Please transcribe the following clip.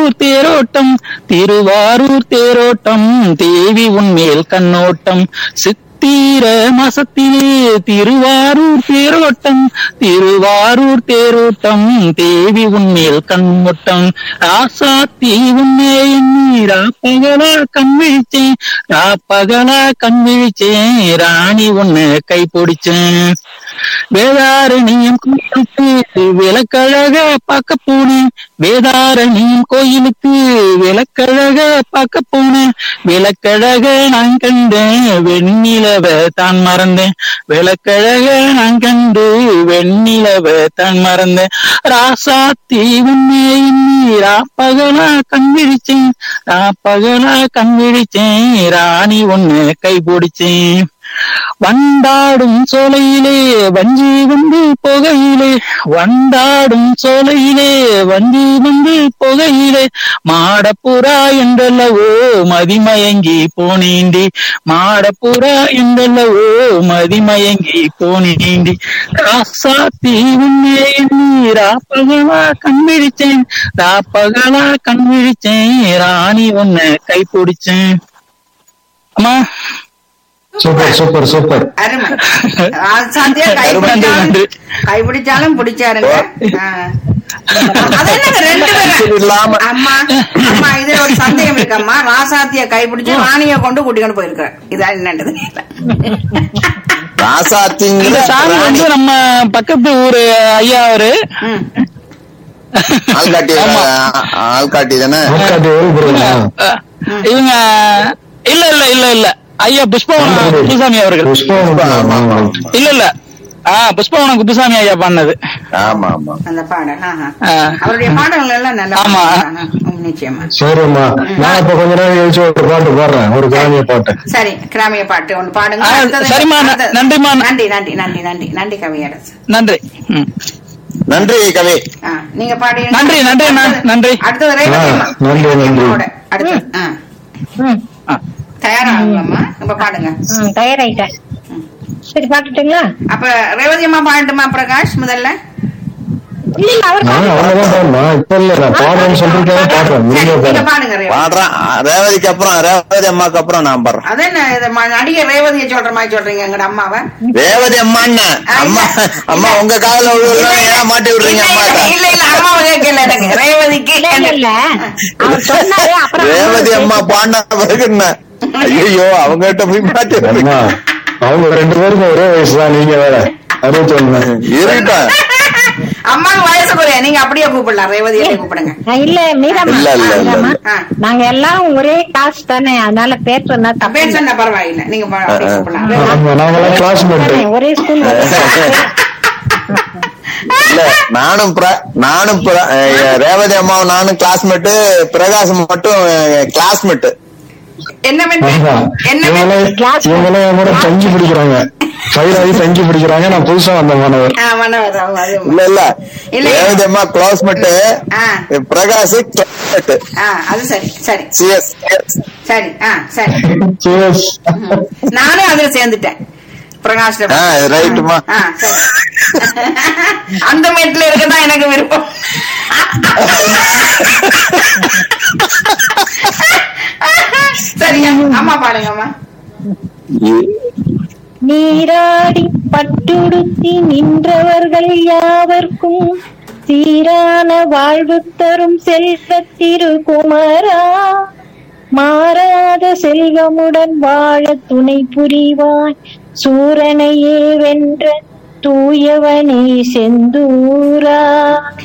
திருவாரூர் தேரோட்டம் திருவாரூர் தேரோட்டம் தேவி உன்மேல் கண்ணோட்டம் சித்திர மாசத்திலே திருவாரூர் தேரோட்டம் திருவாரூர் தேரோட்டம் தேவி உன்மேல் கண்ணோட்டம் ராசாத்தி உன்னே எண்ணி ராப்பகலா கண் விழிச்சேன் ராப்பகலா கண் விழிச்சேன் ராணி உன்னை கை பிடிச்சேன் வேதாரண்யம் கோயிலுக்கு விளக்கழக பார்க்க போனேன் வேதாரண்யம் கோயிலுக்கு விளக்கழக பார்க்க போனேன் விளக்கழக நான் கண்டேன் வெண்ணிலவ தான் மறந்தேன் விளக்கழக நான் கண்டு வெண்ணிலவ தான் மறந்தேன் ராசாத்தி உன்னே ராப்பகலா கண் விழிச்சேன் ராப்பகலா கண் விழிச்சேன் ராணி ஒண்ணு கை பிடிச்சேன் வண்டாடும் சோலையிலே வஞ்சி வந்து புகையிலே வண்டாடும் சோலையிலே வஞ்சி வந்து புகையிலே மாடப்புறா என்றல்லவோ மதிமயங்கி போனீண்டி மாடப்புறா என்றல்லவோ மதிமயங்கி போனீண்டி ராசாத்தி உன்னே எண்ணி ராப்பகலா கண் விழிச்சேன் ராப்பகலா கண் விழிச்சேன் ராணி ஒன்ன கை பிடிச்சேன் அம்மா சூப்பர் சூப்பர் சூப்பர் அருமை ராசாத்தியா நன்றி, கைப்பிடிச்சாலும் நன்றி. கைப்பிடிச்சாலும் பிடிச்சாருங்க ஆ. அது என்னங்க ரெண்டு பேரும் இல்லாம அம்மா அம்மா இதுல ஒரு சந்தேகம் இருக்கம்மா ராசாத்திய கைப்பிடிச்சு ராணிய கொண்டு கூட்டிக்கொண்டு போயிருக்கிறேன் இதான் என்னன்றது ராசாத்திங்கிற இந்த சாமி வந்து நம்ம பக்கத்து ஊரு ஐயா அவரு ம். ஆள்காட்டி ஆமா. ஆள்காட்டி தானே ஆட்காட்டி ஒரு புரியுங்க அஹ், இவங்க இல்ல இல்ல இல்ல இல்ல ஐயா புஷ்பவனம் குப்புசாமி அவர்கள் புஷ்பம் ஆமா, ஆமா. இல்ல இல்ல ஆ புஷ்பவனம் குப்புசாமி ஐயா பண்ணது ஆமா ஆமா அந்த பாடல் ஆஹா. ஆ. அவருடைய பாடல்கள் எல்லாம் நல்ல ஆமா. பாடல். ஆ, நிச்சயமா சரிம்மா நான் இப்ப கொஞ்ச நேரம் கழிச்சு ஒரு பாட்டு பாடுறேன் ஒரு கிராமிய பாட்டு சரி கிராமிய பாட்டு ஒன்று பாடுங்க ஆ, அடுத்தது- சரிம்மா, ந- அடுத்தது- நன்றிம்மா. நன்றி நன்றி நன்றி நன்றி நன்றி கவியரசு நன்றி ம். நன்றி கவி ஆ, நீங்க பாடி நன்றி, நன்றி அண்ணா, நன்றி. அடுத்தது ரேவதி அம்மா. ஆ, நன்றி, ரேவதி நன்றி. அம்மாவோட அடுத்தது ஆ. ம், ஆ. தயாராகுங்கம்மா இப்ப பாடுங்க ம், தயாராயிட்டேன் சரி பாட்டுட்டுங்களா அப்ப ரேவதி அம்மா பாடட்டுமா பிரகாஷ் முதல்ல இல்ல இல்ல அவர் நான் அவ்வளவுதான் பாடணும் இப்ப இல்ல நான் பாடுறேன்னு சொல்லிட்டு பாடுறேன் சரி, நீங்க நீங்க பாடுறேன் பாடுங்க ரேவதி பாடுறேன் ரேவதிக்கு அப்புறம் ரேவதி அம்மாக்கு அப்புறம் நான் பாடுறேன் அது என்ன இது ம- நடிகை ரேவதியை சொல்ற மாதிரி சொல்றீங்க எங்கட அம்மாவை ரேவதி அம்மா என்ன ஆ, அம்மா இல்ல. அம்மா உங்க காதுல விழுவுல ஏன் மாட்டி விடுறீங்க இல்ல, அம்மாட்ட இல்ல இல்ல அம்மாவை கேட்கல எனக்கு ரேவதிக்கு இல்ல இல்ல இல்ல அவர் சொன்னாரு அப்புறம் ரேவதி அம்மா பாடின பிறகு என்ன ஐயோ அவங்க கிட்ட போய் மாட்டி அம்மா விடுறீங்க. அவங்க ரெண்டு பேருக்கும் ஒரே வயசு தான் நீங்க வேற அறுபத்தி ஒண்ணு இருக்கட்டும் அம்மாவுக்கு வயசு குறைய நீங்க அப்படியே கூப்பிடலாம் ரேவதியை கூப்பிடுங்க ஆ, இல்ல மீராமா இல்ல, இல்ல, இல்ல, மீராமா, இல்ல. நாங்க எல்லாம் ஒரே காசு தானே அதனால பேர் சொன்னா தப்பு பேர் இல்ல. சொன்னா பரவாயில்ல நீங்க ப- அப்படியே கூப்பிடலாம் ரேவதி. ஆமா நாங்கெல்லாம் கிளாஸ்மேட் தானே, ஒரே ஸ்கூல் இல்ல நானும் பிர- நானும் பிர- அஹ் ரேவதி அம்மாவும் நானும் கிளாஸ்மேட்டு பிரகாஷ் மட்டும் கிளாஸ்மேட் என்ன மெட்டு? என்ன இவங்களே மெட்டு? இவங்களே என் கூட தங்கி பிடிக்கிறாங்க ஃபைல் ஆகி தங்கி பிடிக்கிறாங்க நான் புதுசா வந்த மாணவர் ஆ, மனோகர், அவங்க அது- இல்ல இல்ல இல்ல. ரேவதி அம்மா கிளாஸ்மேட்டு ஆ. பிரகாஷ் கிளாஸ்மேட் ஆ, அது சரி சரி சிஎஸ் சரி ஆ சரி Cheers. நானும் அதுல சேர்ந்துட்டேன் பிரகாஷ்ல ஆ ரைட்டுமா ஆ, சரி. அந்த மெட்ல இருக்கதான் எனக்கு விருப்பம் சரியா அம்மா பாடுங்கம்மா நீராடி பட்டுடுத்தி நின்றவர்கள் யாவர்க்கும் சீரான வாழ்வு தரும் செல்வ திருகுமரா மாறாத செல்வமுடன் வாழ துணை புரிவாய் சூரனையே வென்ற தூயவனே செந்தூரா